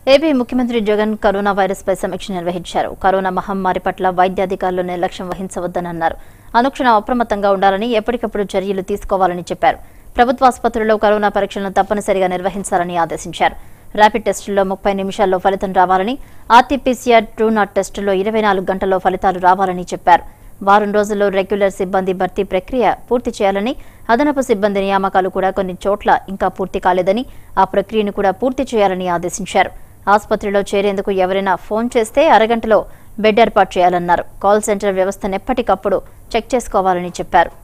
AP ముఖ్యమంత్రి Jagan corona virus పై సమీక్ష నిర్వహించారు కరోనా మహమ్మారి పట్ల వైద్యాధికారులు నిర్లక్ష్యం వహించవద్దని అన్నారు అనుక్షణం అప్రమత్తంగా ఉండాలని ఎప్పటికప్పుడు చర్యలు తీసుకోవాలని చెప్పారు ప్రభుత్వ ఆసుపత్రుల్లో కరోనా పరీక్షలను తప్పనిసరిగా నిర్వహించాలని ఆదేశించారు ర్యాపిడ్ టెస్టుల్లో ముప్పై నిమిషాల్లో ఫలితం రావాలని ఆర్టీపీసీఆర్ ట్రూ నాట్ టెస్టుల్లో ఇరవై నాలుగు గంటల్లో ఫలితాలు రావాలని చెప్పారు వారం రోజుల్లో రెగ్యులర్ సిబ్బంది భర్తీ ప్రక్రియ పూర్తి చేయాలని అదనపు సిబ్బంది నియామకాలు కూడా కొన్ని చోట్ల ఇంకా పూర్తి కాలేదని ఆ ప్రక్రియను కూడా పూర్తి చేయాలని ఆదేశించారు ఆసుపత్రిలో చేరేందుకు ఎవరైనా ఫోన్ చేస్తే అరగంటలో బెడ్ ఏర్పాటు చేయాలన్నారు కాల్ సెంటర్ వ్యవస్థను ఎప్పటికప్పుడు చెక్ చేసుకోవాలని చెప్పారు